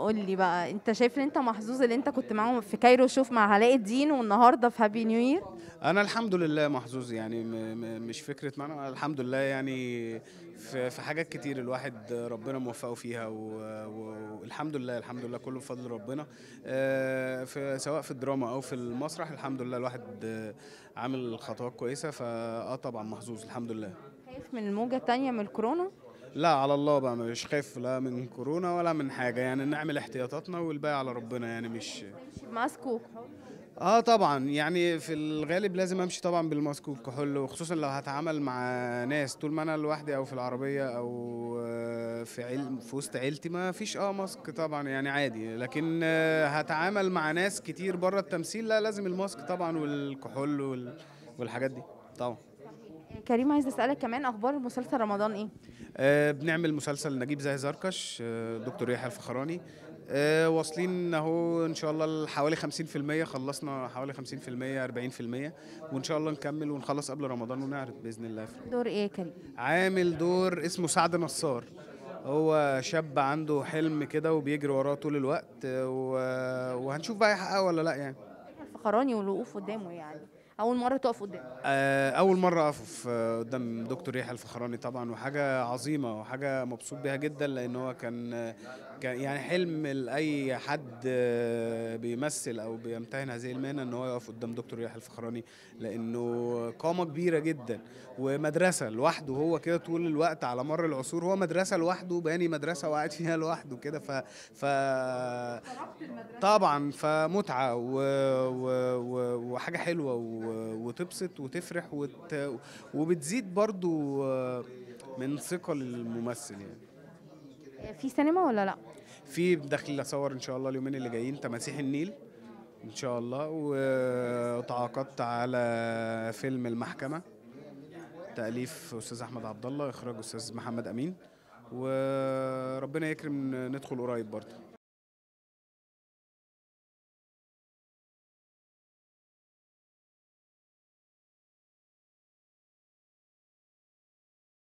قول لي بقى انت شايف ان انت محظوظ ان انت كنت معاهم في كايرو شوف مع علاء الدين والنهارده في هابي نيو يير انا الحمد لله محظوظ يعني م م مش فكره معنى أنا الحمد لله يعني في, في حاجات كتير الواحد ربنا موفقه فيها و- و- والحمد لله الحمد لله كله بفضل ربنا آه، في سواء في الدراما او في المسرح الحمد لله الواحد آه، عامل خطوات كويسه فاه طبعا محظوظ الحمد لله خايف من الموجه التانية من الكورونا لا على الله بقى مش خايف لا من كورونا ولا من حاجه يعني نعمل احتياطاتنا والباقي على ربنا يعني مش ماسك وكحول اه طبعا يعني في الغالب لازم امشي طبعا بالماسك والكحول وخصوصا لو هتعامل مع ناس طول ما انا لوحدي او في العربيه او آه، في عيل في وسط عيلتي ما فيش اه ماسك طبعا يعني عادي لكن آه، هتعامل مع ناس كتير بره التمثيل لا لازم الماسك طبعا والكحول وال- والحاجات دي طبعا كريم عايز اسالك كمان اخبار مسلسل رمضان ايه آه، بنعمل مسلسل نجيب زاهي زركش آه، دكتور يحيى الفخراني آه، واصلين اهو ان شاء الله حوالي 50% خلصنا حوالي 50% 40% وان شاء الله نكمل ونخلص قبل رمضان ونعرض باذن الله دور ايه يا كريم عامل دور اسمه سعد نصار هو شاب عنده حلم كده وبيجري وراه طول الوقت آه، و- وهنشوف بقى يحققه ولا لا يعني الفخراني والوقوف قدامه يعني اول مره تقف قدامه آه، اول مره اقف في- قدام دكتور يحيى الفخراني طبعا وحاجه عظيمه وحاجه مبسوط بيها جدا لان هو كان كان يعني حلم لاي حد آه، بيمثل او بيمتهن هذه المهنه ان هو يقف قدام دكتور يحيى الفخراني لانه قامه كبيره جدا ومدرسه لوحده هو كده طول الوقت على مر العصور هو مدرسه لوحده باني مدرسه وقاعد فيها لوحده كده ف ف طبعا فمتعه و... و... و... وحاجه حلوه و... وتبسط وتفرح وت... وبتزيد برضو آه، من ثقه للممثل يعني في سينما ولا لا في داخل اصور ان شاء الله اليومين اللي جايين تماسيح النيل ان شاء الله وتعاقدت على فيلم المحكمه تاليف استاذ احمد عبد الله اخراج استاذ محمد امين وربنا يكرم ندخل قريب برضه